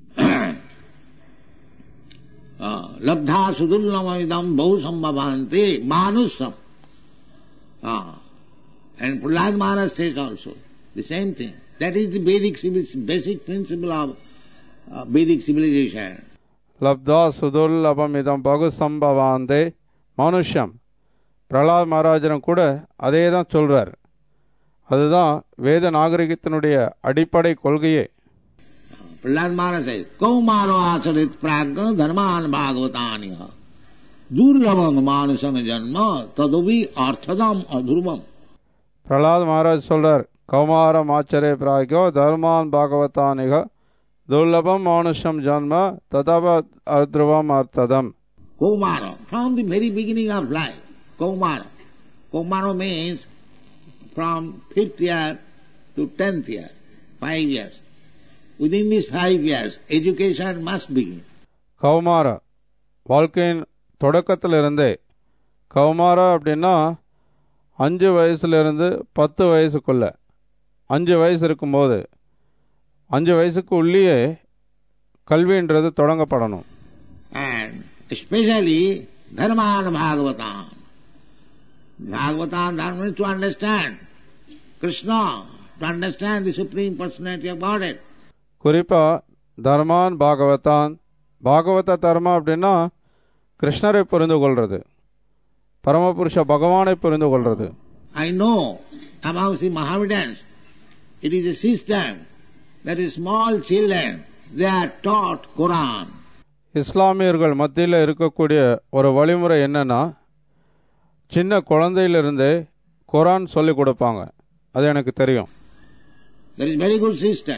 Ah, Labdha sudulnamadam bahu sambhavanti manusam. Ah. And Prahlad Maharaj says also the same thing. That is the Vedic civil- basic principle of uh, Vedic civilization. லப்தா சுதுல்லபம் இதம் பகு சம்பவாந்தே மனுஷம் பிரகலாத் மகாராஜரும் கூட அதே தான் சொல்கிறார் அதுதான் வேத நாகரிகத்தினுடைய அடிப்படை கொள்கையே Prahlad Maharaj says, Kaumaro acharit pragga dharman bhagavataniha durlavang manusam janma tadovi arthadam adhurvam. Pralhad Maharaj சொல்றார் கௌமாரம் ஆச்சரே பிராகியோ தர்மான் பாகவதானிக துர்லபம் மானுஷம் ஜன்ம ததப அர்த்ருவம் அர்த்ததம் Kaumara, from the very beginning of life, Kaumara. Kaumara means from fifth year to tenth year, five years. Within these five years, education must begin. கௌமார வாழ்க்கையின் தொடக்கத்திலிருந்தே கௌமார அப்படின்னா அஞ்சு வயசுலேருந்து பத்து வயசுக்குள்ள அஞ்சு வயசு இருக்கும்போது அஞ்சு வயசுக்கு உள்ளேயே கல்வின்றது தொடங்கப்படணும் And especially Dharman Bhagavatam. Bhagavatam Dharma is to understand Krishna, to understand the Supreme Personality of Godhead. குறிப்பாக தர்மான் பாகவதான் பாகவத தர்மா அப்படின்னா கிருஷ்ணரை புரிந்து கொள்வது பரமபுருஷ பகவானை புரிந்து கொள்வது I know amongst the Mohammedans, it is a system that is small children, they are taught Quran. இஸ்லாமியர்கள் மத்தியில் இருக்கக்கூடிய ஒரு வழிமுறை என்னன்னா சின்ன குழந்தையிலிருந்தே குரான் சொல்லிக் கொடுப்பாங்க அது எனக்கு தெரியும் That is very good system.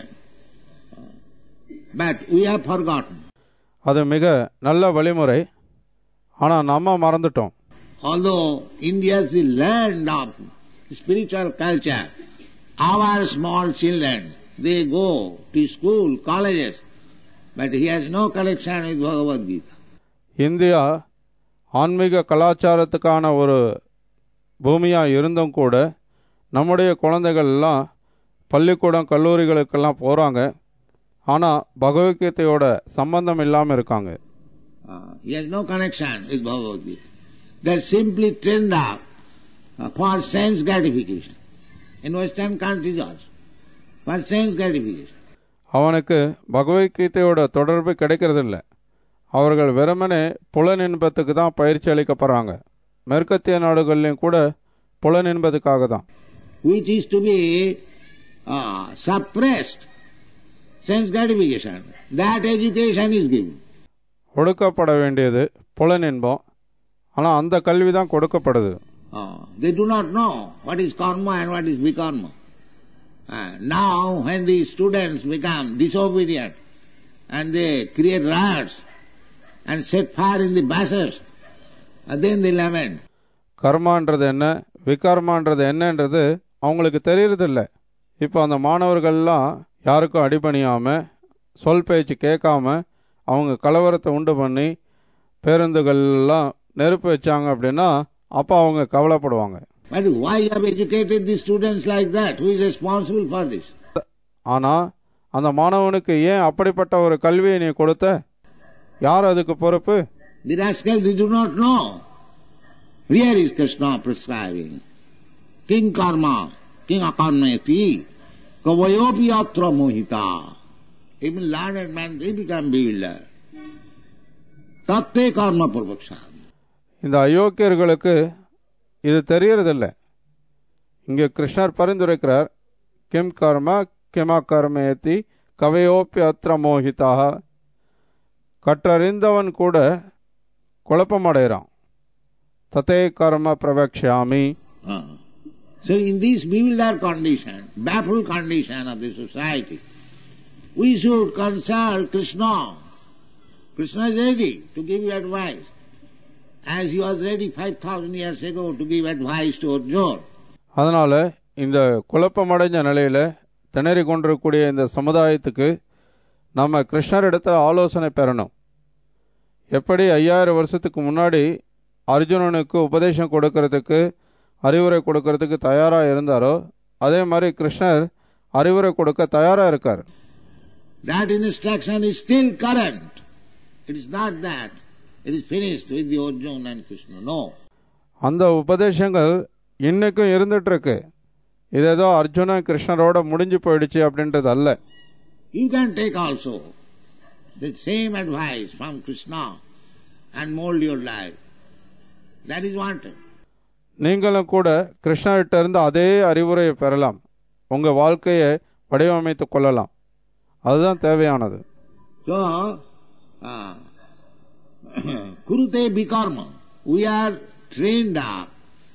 But we have forgotten. அது மிக நல்ல வழிமுறை ஆனால் நம்ம மறந்துட்டோம் Although India is the land of spiritual culture, our small children, they go to school, colleges, but he has no connection with Bhagavad Gita. India ஆன்மீக கலாச்சாரத்துக்கான ஒரு பூமியாக இருந்தும் கூட நம்முடைய குழந்தைகள் எல்லாம் பள்ளிக்கூடம் கல்லூரிகளுக்கெல்லாம் போகிறாங்க ஆனால் பகவத்கீதையோட சம்பந்தம் இல்லாமல் இருக்காங்க Uh, he has no connection with Bhagavad Gita. They're simply trained up uh, for sense gratification. In Western countries also, for sense gratification. அவனுக்கு பகவத்கீதையோட தொடர்பு கிடைக்கிறதில்ல அவர்கள் வெறுமனே புலன் இன்பத்துக்கு தான் பயிற்சி அளிக்கப்படுறாங்க மேற்கத்திய நாடுகள்லையும் கூட புலன் இன்பத்துக்காக தான் which is to be uh, suppressed, sense gratification. That education is given. ஒடுக்கப்பட வேண்டியது புலன் இன்பம் ஆனால் அந்த கல்வி தான் கொடுக்கப்படுது Uh, they do not know what is karma and what is vikarma. Uh, now, when the students become disobedient and they create riots and set fire in the buses, uh, then they lament. கர்மான்றது என்ன விகர்மான்றது என்னன்றது அவங்களுக்கு தெரியறதில்ல இப்போ அந்த மாணவர்கள்லாம் யாருக்கும் அடிபணியாமல் சொல் பேச்சு கேட்காம அவங்க கலவரத்தை உண்டு பண்ணி பேருந்துகள்லாம் நெருப்பு வச்சாங்க அப்படின்னா அப்போ அவங்க கவலைப்படுவாங்க But why you have educated the students like that? Who is responsible for this? ஆனால் அந்த மாணவனுக்கு ஏன் அப்படிப்பட்ட ஒரு கல்வியை நீ கொடுத்த யார் அதுக்கு பொறுப்பு The rascal they do not know. Here is Krishna prescribing. King karma, king akarmeti, kavayopi atra mohita. Even learned man, they become bewildered. Tatte karma purvaksha. இந்த அயோக்கியர்களுக்கு இது தெரியறதில்ல இங்கே கிருஷ்ணர் பரிந்துரைக்கிறார் கிம் கர்ம கிமா கர்மேதி கவையோப்பி அத்திர மோகிதாக கற்றறிந்தவன் கூட குழப்பமடைகிறான் ததே கர்ம பிரவக்ஷாமி Ah. So in this bewildered condition, baffled condition of the society, we should consult Krishna. Krishna is ready to give you advice, as he was ready 5,000 years ago to give advice to Arjuna. அதனால் இந்த குழப்பமடைஞ்ச நிலையில் திணறி கொண்டிருக்கக்கூடிய இந்த சமுதாயத்துக்கு நம்ம கிருஷ்ணரிடத்தில் ஆலோசனை பெறணும் எப்படி ஐயாயிரம் வருஷத்துக்கு முன்னாடி அர்ஜுனனுக்கு உபதேசம் கொடுக்கறதுக்கு அறிவுரை கொடுக்கறதுக்கு தயாராக இருந்தாரோ அதே மாதிரி கிருஷ்ணர் அறிவுரை கொடுக்க தயாராக இருக்கார் That instruction is still current. It is not that it is finished with the Arjuna and Krishna. No. அந்த உபதேசங்கள் இன்னைக்கும் இருந்துட்டு இருக்கு இது ஏதோ அர்ஜுனன் கிருஷ்ணரோட முடிஞ்சு போயிடுச்சு அப்படின்றது அல்ல You can take also the same advice from Krishna and mold your life. That is wanted. நீங்களும் கூட கிருஷ்ணர்கிட்ட இருந்து அதே அறிவுரையை பெறலாம் உங்கள் வாழ்க்கையை வடிவமைத்து கொள்ளலாம் அதுதான் தேவையானது So, uh, kurute vikarma. We are trained up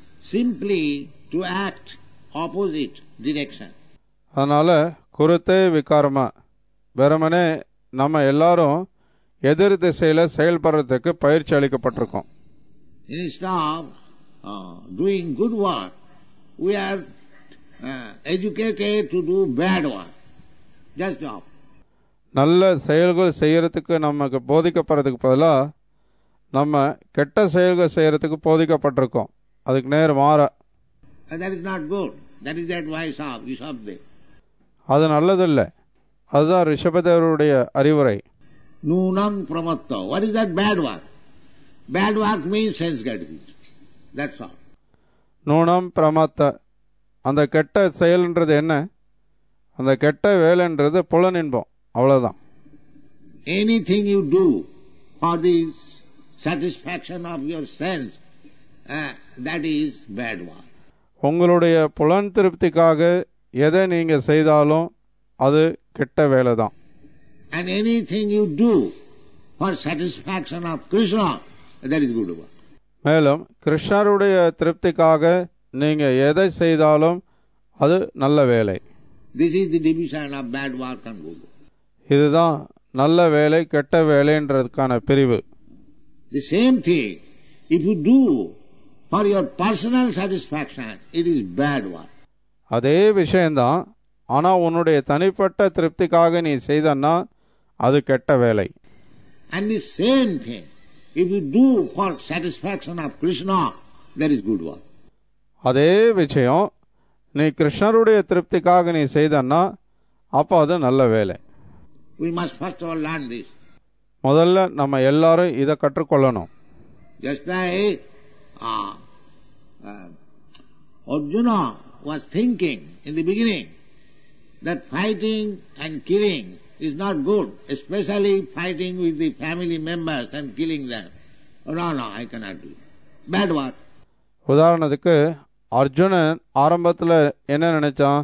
simply to act opposite direction. அதனால் குருத்தே விகாரமா வெறுமனே நம்ம எல்லாரும் எதிர் திசையில் செயல்படுறதுக்கு பயிற்சி அளிக்கப்பட்டிருக்கோம் Instead of uh, doing good work, we are uh, educated to do bad work. Just job. நல்ல செயல்கள் செய்யறதுக்கு நமக்கு போதிக்கப்படுறதுக்கு பதிலாக நம்ம கெட்ட செயல்கள் செய்யறதுக்கு போதிக்கப்பட்டிருக்கோம் அதுக்கு நேர் மாற And that is not good. That is the advice of Rishabdev. அது நல்லதில்லை அதுதான் ரிஷபதேவருடைய அறிவுரை Nunam pramatta. What is that bad work? Bad work means sense gratification. That's all. நூனம் பிரமத்த அந்த கெட்ட செயல்ன்றது என்ன அந்த கெட்ட வேலைன்றது புலனின்பம் அவ்வளோதான் Anything you do for the satisfaction of your sense, uh, that is bad work. உங்களுடைய புலன் திருப்திக்காக எதை நீங்கள் செய்தாலும் அது கெட்ட வேலை தான் And anything you do for satisfaction of Krishna, that is good work. மேலும் கிருஷ்ணருடைய திருப்திக்காக நீங்கள் எதை செய்தாலும் அது நல்ல வேலை This is the division of bad work and good work. இதுதான் நல்ல வேலை கெட்ட வேலைன்றதுக்கான பிரிவு The same thing, if you do for your personal satisfaction, it is bad work. அதே விஷயம்தான் ஆனால் உன்னுடைய தனிப்பட்ட திருப்திக்காக நீ செய்தன்னா அது கெட்ட வேலை And the same thing, if you do for satisfaction of Krishna, that is good work. அதே விஷயம் நீ கிருஷ்ணருடைய திருப்திக்காக நீ செய்தன்னா அப்போ அது நல்ல வேலை We must first of all learn this. முதல்ல நம்ம எல்லாரும் இதை கற்றுக்கொள்ளணும் Just like uh, uh, Arjuna was thinking in the beginning that fighting and killing is not good, especially fighting with the family members and killing them. Oh, no, no, I cannot do it. Bad work. உதாரணத்துக்கு அர்ஜுனன் ஆரம்பத்தில் என்ன நினைச்சான்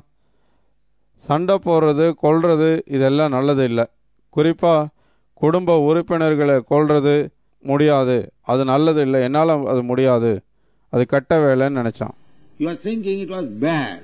சண்டை போடுறது கொல்றது இதெல்லாம் நல்லது இல்லை குறிப்பாக குடும்ப உறுப்பினர்களை கொல்றது முடியாது அது நல்லது இல்லை என்னால் அது முடியாது அது கெட்ட வேலைன்னு நினச்சான் He was thinking it was bad.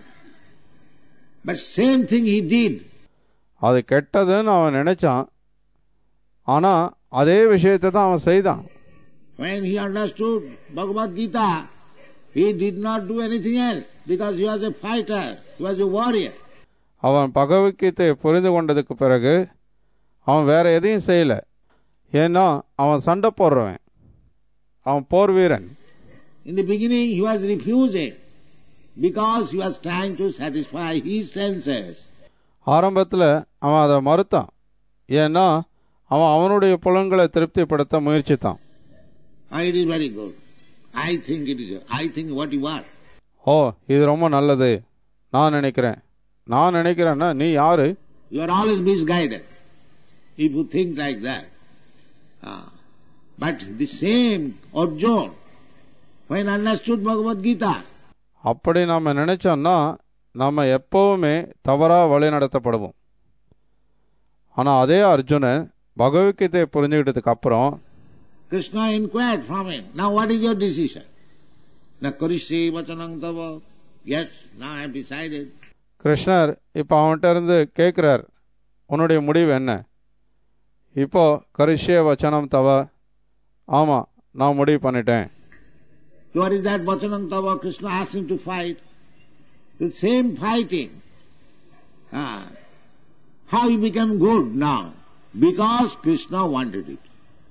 But same thing he did. அது கெட்டதுன்னு அவன் நினைச்சான் ஆனால் அதே விஷயத்தை தான் அவன் செய்தான் When he understood Bhagavad Gita, he did not do anything else because he was a fighter, he was a warrior. அவன் பகவத்கீதையை புரிந்து கொண்டதுக்கு பிறகு அவன் வேற எதையும் செய்யலை ஏன்னா அவன் சண்டை போடுறவன் அவன் போர் வீரன் In the beginning he was refusing because he was trying to satisfy his senses. ஆரம்பத்தில் அவன் அதை மறுத்தான் ஏன்னா அவன் அவனுடைய புலன்களை திருப்திப்படுத்த முயற்சித்தான் Oh, it is very good. I think it is. I think what you are. ஓ இது ரொம்ப நல்லது நான் நினைக்கிறேன் நான் நினைக்கிறேன்னா நீ யாரு You are always misguided if you think like that. Ah. But the same Arjuna, when understood Bhagavad Gita, அப்படி நாம் நினைச்சோம்னா நம்ம எப்பவுமே தவறாக வழி நடத்தப்படுவோம் ஆனால் அதே அர்ஜுனன் பகவத்கீதையை புரிஞ்சுக்கிட்டதுக்கு அப்புறம் Krishna inquired from him, now what is your decision? Na karishe vachanam tava. Yes, now I have decided. கிருஷ்ணர் இப்போ அவன்கிட்ட இருந்து கேட்குறார் உன்னுடைய முடிவு என்ன இப்போ கரிஷ்ய வச்சனம் தவ ஆமாம் நான் முடிவு பண்ணிட்டேன் What is that vachanam tava? Krishna asked him to fight. The same fighting. Ah. How he became good now? Because Krishna wanted it.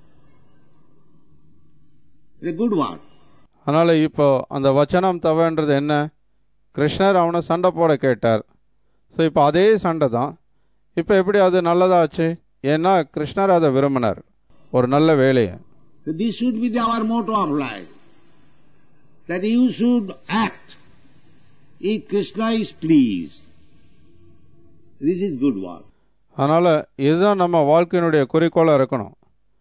It's a good one. அதனால் இப்போ அந்த வச்சனம் தவன்றது என்ன கிருஷ்ணர் அவனை சண்டை போட கேட்டார் ஸோ இப்போ அதே சண்டை தான் இப்போ எப்படி அது நல்லதாச்சு ஏன்னா கிருஷ்ணர் அதை விரும்பினார் ஒரு நல்ல வேலையை So this should be the, our motto of life. That you should act if Krishna is pleased. This is good work. அதனால் இதுதான் நம்ம வாழ்க்கையினுடைய குறிக்கோளாக இருக்கணும்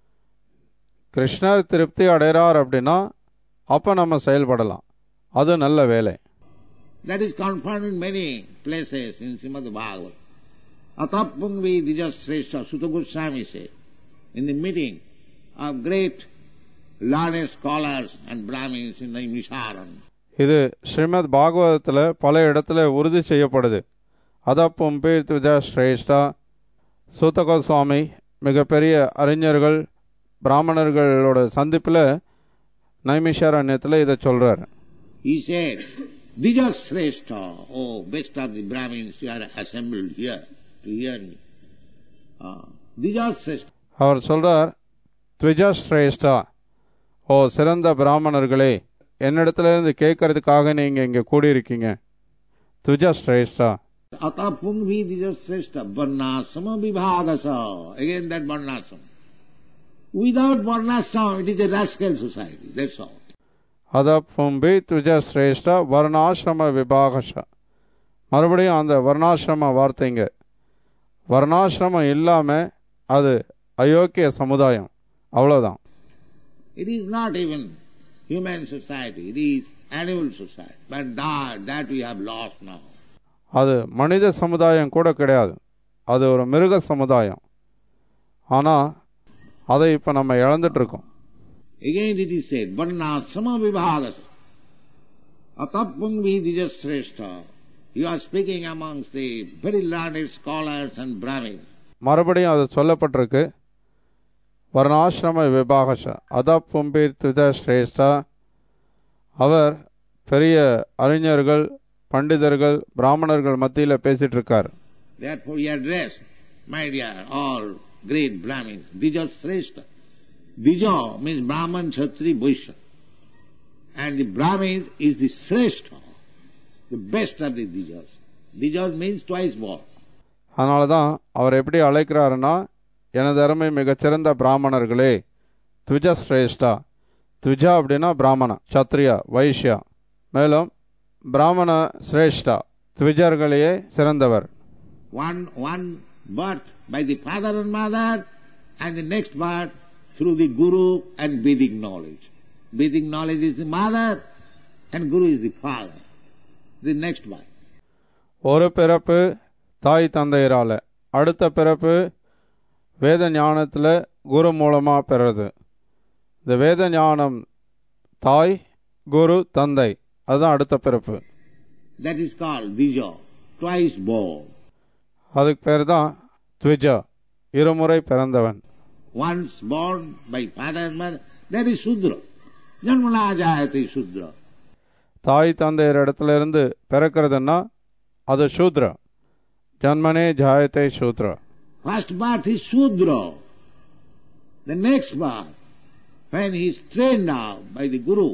கிருஷ்ணர் திருப்தி அடைகிறார் அப்படின்னா அப்போ நம்ம செயல்படலாம் அது நல்ல வேலை That is confirmed in many places in Srimad Bhagavad. Atapungvi Dijasreshta Sutta Goswami said in the meeting of great learned scholars and Brahmins in Naimisharan. இது ஸ்ரீமத் பாகவதத்தில் பல இடத்துல உறுதி செய்யப்படுது அதப்பும் பீர் துஜா ஸ்ரேஷ்டா சூத்தகோ சுவாமி மிகப்பெரிய அறிஞர்கள் பிராமணர்களோட சந்திப்பில் நைமிஷாரண்யத்தில் இதை சொல்கிறார் He said, Dijasreshta, oh best of the Brahmins, you are assembled here to hear me. Uh, Dijasreshta. அவர் சொல்றார் த்விஜா ஸ்ரேஷ்டா ஓ சிறந்த பிராமணர்களே என்னிடத்துல இருந்து கேட்கறதுக்காக நீங்க இங்க கூடியிருக்கீங்க த்விஜா ஸ்ரேஷ்டா Atapungvi Dijasreshta, Varnasama Vibhagasa. Again that Varnasama. Without Varnasama, it is a rascal society, that's all. அத பும்பி த்விஜா ஸ்ரேஷ்டா வர்ணாசிரம விபாகஷ மறுபடியும் அந்த வர்ணாசிரம வார்த்தைங்க வர்ணாசிரமம் இல்லாம அது அயோக்கிய சமுதாயம் அவ்வளவுதான் It is not even human society, it is animal society. But that, that we have lost now. அது மனித சமுதாயம் கூட கிடையாது அது ஒரு மிருக சமுதாயம் ஆனால் அதை இப்போ நம்ம இழந்துட்டு இருக்கோம் Again it is said, Varnasama Vibhagasa. Atapungvi Dijasreshta. You are speaking amongst the very learned scholars and Brahmins. மறுபடியும் அது சொல்லப்பட்டிருக்கு வர்ணாசிரம விபாகஷ அதா பும்பீர் துத ஸ்ரேஷ்டா அவர் பெரிய அறிஞர்கள் பண்டிதர்கள் பிராமணர்கள் மத்தியில் பேசிட்டு இருக்கார் Therefore he addressed, my dear, all great Brahmins, Dijasreshta. Dija means Brahman, Kshatri, Vaishya. And the Brahmins is the Sreshta, the best of the Dijas. Dijas means twice born. அதனால தான் அவர் எப்படி அழைக்கிறாருன்னா எனது அருமை மிகச்சிறந்த பிராமணர்களே த்விஜ ஸ்ரேஷ்டா த்விஜா அப்படின்னா பிராமண சத்ரியா வைஷ்யா மேலும் பிராமண சிரேஷ்டா த்விஜர்களையே சிறந்தவர் One, one birth by the father and mother, and the next birth through the Guru and Vedic knowledge. Vedic knowledge is the mother, and Guru is the father. The next birth. ஒரு பிறப்பு தாய் தந்தையரால அடுத்த பிறப்பு வேத ஞானத்தில் குரு மூலமாக பெறுறது இந்த வேத ஞானம் தாய் குரு தந்தை அதுதான் அடுத்த பிறப்பு That is called Dija, twice born. அதுக்கு பேர் தான் த்விஜா இருமுறை பிறந்தவன் Once born by father and mother, that is Sudra. Janmana jayate Sudra. தாய் தந்தையர் இடத்துல இருந்து பிறக்கிறதுன்னா அது சூத்ரா ஜன்மனே ஜாயத்தை சூத்ரா First birth is Sudra. The next birth, when he is trained now by the Guru,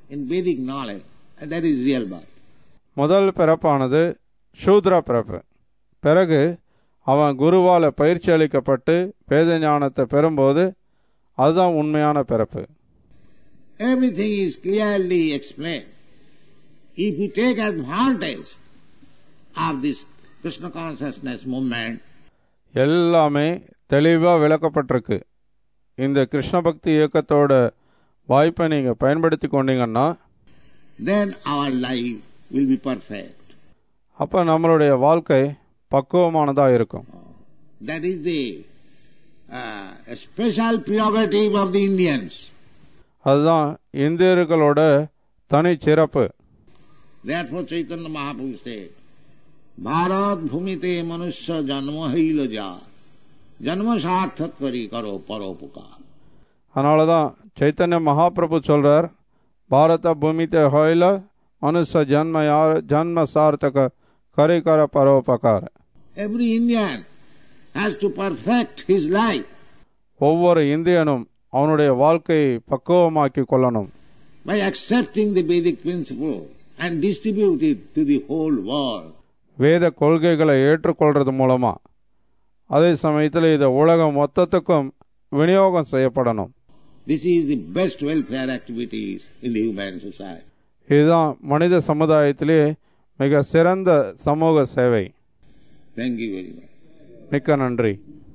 in Vedic knowledge, and that is real birth. முதல் பிறப்பானது சூத்ர பிறப்பு பிறகு அவன் குருவால் பயிற்சி அளிக்கப்பட்டு வேத ஞானத்தை பெறும்போது அதுதான் உண்மையான பிறப்பு Everything is clearly explained. If you take advantage of this Krishna consciousness movement, எல்லாமே தெளிவாக விளக்கப்பட்டிருக்கு இந்த கிருஷ்ண பக்தி இயக்கத்தோட வாய்ப்பை நீங்கள் பயன்படுத்தி கொண்டீங்கன்னா then our life will be perfect. அப்போ நம்மளுடைய வாழ்க்கை பக்குவமானதாக இருக்கும் That is the uh, special prerogative of the Indians. அதுதான் இந்தியர்களோட தனி சிறப்பு Therefore Chaitanya Mahaprabhu said, Bharat bhumite manusya janma haila ja, janma sarthak kari karo paropukar. அதனால தான் சைத்தன்ய மகாபிரபு சொல்றார் பாரத பூமித்தே ஹோயில மனுஷ ஜன்ம யார் ஜன்ம சார்த்தக கரிகர பரோபகார Every Indian has to perfect his life ஒவ்வொரு இந்தியனும் அவனுடைய வாழ்க்கையை பக்குவமாக்கி கொள்ளணும் by accepting the Vedic principle and distribute it to the whole world. வேத கொள்கைகளை ஏற்றுக்கொள்றது மூலமா அதே சமயத்தில் இது உலகம் மொத்தத்துக்கும் விநியோகம் செய்யப்படணும் This is the best welfare activities in the human society. இதுதான் மனித சமுதாயத்திலே மிக சிறந்த சமூக சேவை Thank you very much. மிக்க நன்றி